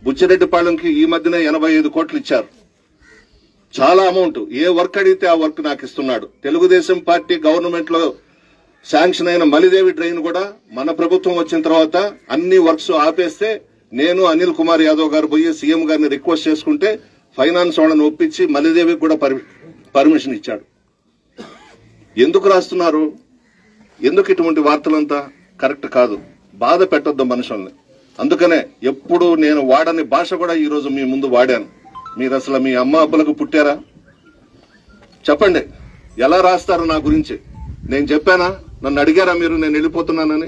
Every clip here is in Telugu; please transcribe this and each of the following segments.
బుచ్చిరెడ్డిపాళెంకి ఈ మధ్యనే ఎనభై ఐదు కోట్లు ఇచ్చారు చాలా అమౌంట్ ఏ వర్క్ అడిగితే ఆ వర్క్ నాకు ఇస్తున్నాడు తెలుగుదేశం పార్టీ గవర్నమెంట్ లో శాంక్షన్ అయిన మలిదేవి డ్రైన్ కూడా మన ప్రభుత్వం వచ్చిన తర్వాత అన్ని వర్క్స్ ఆపేస్తే నేను అనిల్ కుమార్ యాదవ్ గారు పోయి సీఎం గారిని రిక్వెస్ట్ చేసుకుంటే ఫైనాన్స్ వాళ్ళని ఒప్పించి మలిదేవికి కూడా పర్మి- పర్మిషన్ ఇచ్చాడు ఎందుకు రాస్తున్నారు ఎందుకు ఇటువంటి వార్తలంతా కరెక్ట్ కాదు బాధ పెట్టొద్దు మనుషుల్ని అందుకనే ఎప్పుడు నేను వాడని భాష కూడా ఈ రోజు మీ ముందు వాడాను మీరు అసలు మీ అమ్మ అబ్బలకు పుట్టారా చెప్పండి ఎలా రాస్తారు నా గురించి నేను చెప్పానా నన్ను అడిగారా మీరు నేను వెళ్ళిపోతున్నానని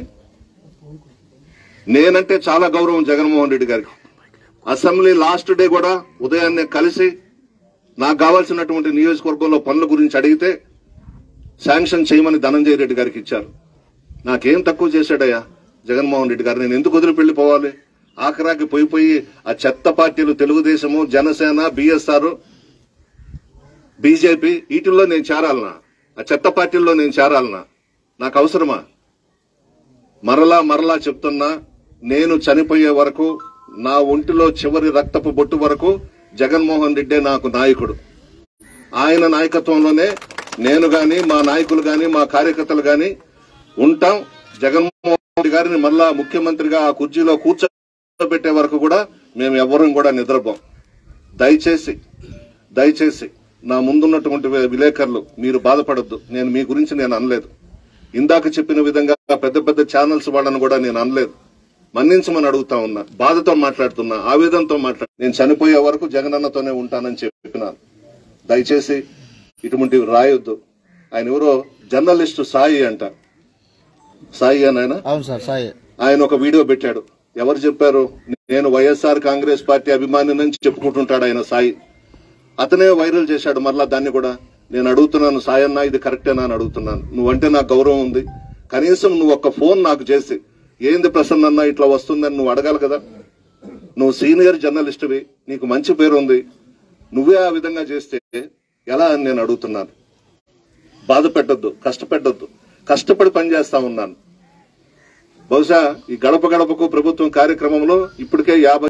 నేనంటే చాలా గౌరవం జగన్మోహన్ రెడ్డి గారికి అసెంబ్లీ లాస్ట్ డే కూడా ఉదయాన్నే కలిసి నాకు కావాల్సినటువంటి నియోజకవర్గంలో పనుల గురించి అడిగితే శాంక్షన్ చేయమని ధనంజయ రెడ్డి గారికి ఇచ్చారు నాకేం తక్కువ చేశాడయ్యా జగన్మోహన్ రెడ్డి గారు నేను ఎందుకు వదిలి వెళ్ళిపోవాలి ఆఖరాకి పోయి పోయి ఆ చెత్త పార్టీలు తెలుగుదేశము జనసేన బిఎస్ఆర్ బీజేపీ వీటిల్లో నేను చేరాలనా ఆ చెత్త పార్టీల్లో నేను చేరాలనా నాకు అవసరమా మరలా మరలా చెప్తున్నా నేను చనిపోయే వరకు నా ఒంటిలో చివరి రక్తపు బొట్టు వరకు జగన్మోహన్ రెడ్డే నాకు నాయకుడు ఆయన నాయకత్వంలోనే నేను గాని మా నాయకులు గాని మా కార్యకర్తలు గాని ఉంటాం జగన్మోహన్ రెడ్డి గారిని మళ్ళా ముఖ్యమంత్రిగా ఆ కుర్చీలో కూర్చోబెట్టే వరకు కూడా మేము ఎవ్వరం కూడా నిద్రపోం దయచేసి దయచేసి నా ముందున్నటువంటి వి- విలేకరులు మీరు బాధపడొద్దు నేను మీ గురించి నేను అనలేదు ఇందాక చెప్పిన విధంగా పెద్ద పెద్ద ఛానల్స్ వాళ్ళని కూడా నేను అనలేదు మన్నించమని అడుగుతా ఉన్నా బాధతో మాట్లాడుతున్నా ఆవేదనతో మాట్లాడు నేను చనిపోయే వరకు జగనన్నతోనే ఉంటానని చెప్పినాను దయచేసి ఇటువంటివి రాయొద్దు ఆయన ఎవరో జర్నలిస్ట్ సాయి అంట సాయి అని ఆయన అవును సార్ సాయి ఆయన ఒక వీడియో పెట్టాడు ఎవరు చెప్పారు నేను వైఎస్ఆర్ కాంగ్రెస్ పార్టీ అభిమాని నుంచి చెప్పుకుంటుంటాడు ఆయన సాయి అతనే వైరల్ చేశాడు మరలా దాన్ని కూడా నేను అడుగుతున్నాను సాయన్న ఇది కరెక్టేనా అని అడుగుతున్నాను నువ్వంటే నాకు గౌరవం ఉంది కనీసం నువ్వు ఒక ఫోన్ నాకు చేసి ఏంది ప్రసన్న అన్న ఇట్లా వస్తుందని నువ్వు అడగాలి కదా నువ్వు సీనియర్ జర్నలిస్ట్వి నీకు మంచి పేరు ఉంది నువ్వే ఆ విధంగా చేస్తే ఎలా అని నేను అడుగుతున్నాను బాధ పెట్టొద్దు కష్టపెట్టొద్దు కష్టపడి పనిచేస్తా ఉన్నాను బహుశా ఈ గడప గడపకు ప్రభుత్వం కార్యక్రమంలో ఇప్పటికే యాభై